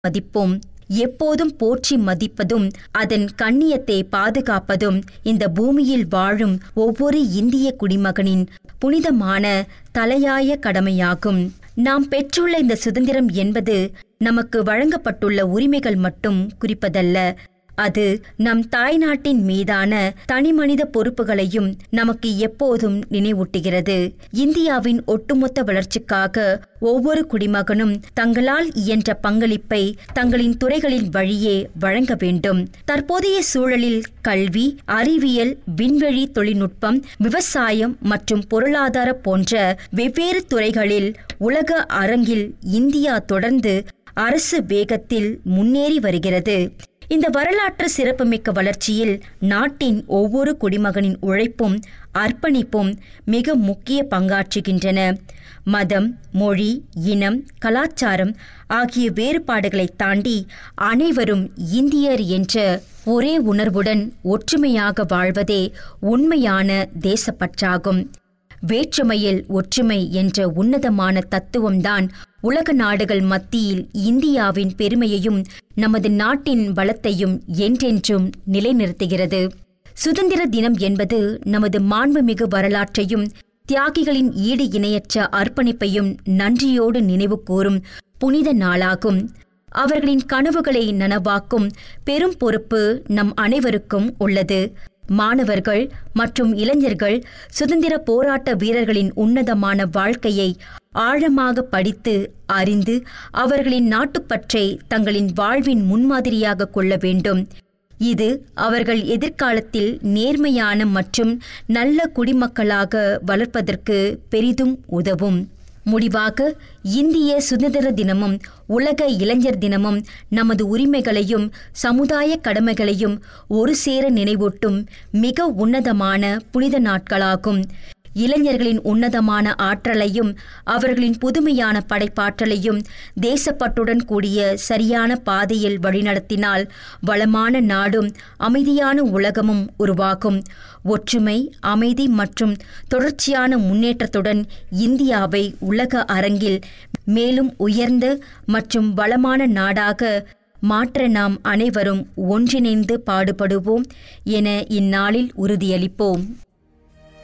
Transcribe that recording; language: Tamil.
மதிப்போம் எப்போதும் போற்றி மதிப்பதும் அதன் கண்ணியத்தை பாதுகாப்பதும் இந்த பூமியில் வாழும் ஒவ்வொரு இந்திய குடிமகனின் புனிதமான தலையாய கடமையாகும் நாம் பெற்றுள்ள இந்த சுதந்திரம் என்பது நமக்கு வழங்கப்பட்டுள்ள உரிமைகள் மட்டும் குறிப்பதல்ல அது நம் தாய்நாட்டின் மீதான தனிமனித பொறுப்புகளையும் நமக்கு எப்போதும் நினைவூட்டுகிறது இந்தியாவின் ஒட்டுமொத்த வளர்ச்சிக்காக ஒவ்வொரு குடிமகனும் தங்களால் இயன்ற பங்களிப்பை தங்களின் துறைகளின் வழியே வழங்க வேண்டும் தற்போதைய சூழலில் கல்வி அறிவியல் விண்வெளி தொழில்நுட்பம் விவசாயம் மற்றும் பொருளாதார போன்ற வெவ்வேறு துறைகளில் உலக அரங்கில் இந்தியா தொடர்ந்து அரசு வேகத்தில் முன்னேறி வருகிறது இந்த வரலாற்று சிறப்புமிக்க வளர்ச்சியில் நாட்டின் ஒவ்வொரு குடிமகனின் உழைப்பும் அர்ப்பணிப்பும் மிக முக்கிய பங்காற்றுகின்றன மதம் மொழி இனம் கலாச்சாரம் ஆகிய வேறுபாடுகளை தாண்டி அனைவரும் இந்தியர் என்ற ஒரே உணர்வுடன் ஒற்றுமையாக வாழ்வதே உண்மையான தேசப்பற்றாகும் வேற்றுமையில் ஒற்றுமை என்ற உன்னதமான தத்துவம்தான் உலக நாடுகள் மத்தியில் இந்தியாவின் பெருமையையும் நமது நாட்டின் பலத்தையும் என்றென்றும் நிலைநிறுத்துகிறது சுதந்திர தினம் என்பது நமது மாண்புமிகு வரலாற்றையும் தியாகிகளின் ஈடு இணையற்ற அர்ப்பணிப்பையும் நன்றியோடு நினைவு கூறும் புனித நாளாகும் அவர்களின் கனவுகளை நனவாக்கும் பெரும் பொறுப்பு நம் அனைவருக்கும் உள்ளது மாணவர்கள் மற்றும் இளைஞர்கள் சுதந்திர போராட்ட வீரர்களின் உன்னதமான வாழ்க்கையை ஆழமாக படித்து அறிந்து அவர்களின் நாட்டுப்பற்றை தங்களின் வாழ்வின் முன்மாதிரியாக கொள்ள வேண்டும் இது அவர்கள் எதிர்காலத்தில் நேர்மையான மற்றும் நல்ல குடிமக்களாக வளர்ப்பதற்கு பெரிதும் உதவும் முடிவாக இந்திய சுதந்திர தினமும் உலக இளைஞர் தினமும் நமது உரிமைகளையும் சமுதாய கடமைகளையும் ஒரு சேர நினைவூட்டும் மிக உன்னதமான புனித நாட்களாகும் இளைஞர்களின் உன்னதமான ஆற்றலையும் அவர்களின் புதுமையான படைப்பாற்றலையும் தேசப்பட்டுடன் கூடிய சரியான பாதையில் வழிநடத்தினால் வளமான நாடும் அமைதியான உலகமும் உருவாகும் ஒற்றுமை அமைதி மற்றும் தொடர்ச்சியான முன்னேற்றத்துடன் இந்தியாவை உலக அரங்கில் மேலும் உயர்ந்த மற்றும் வளமான நாடாக மாற்ற நாம் அனைவரும் ஒன்றிணைந்து பாடுபடுவோம் என இந்நாளில் உறுதியளிப்போம்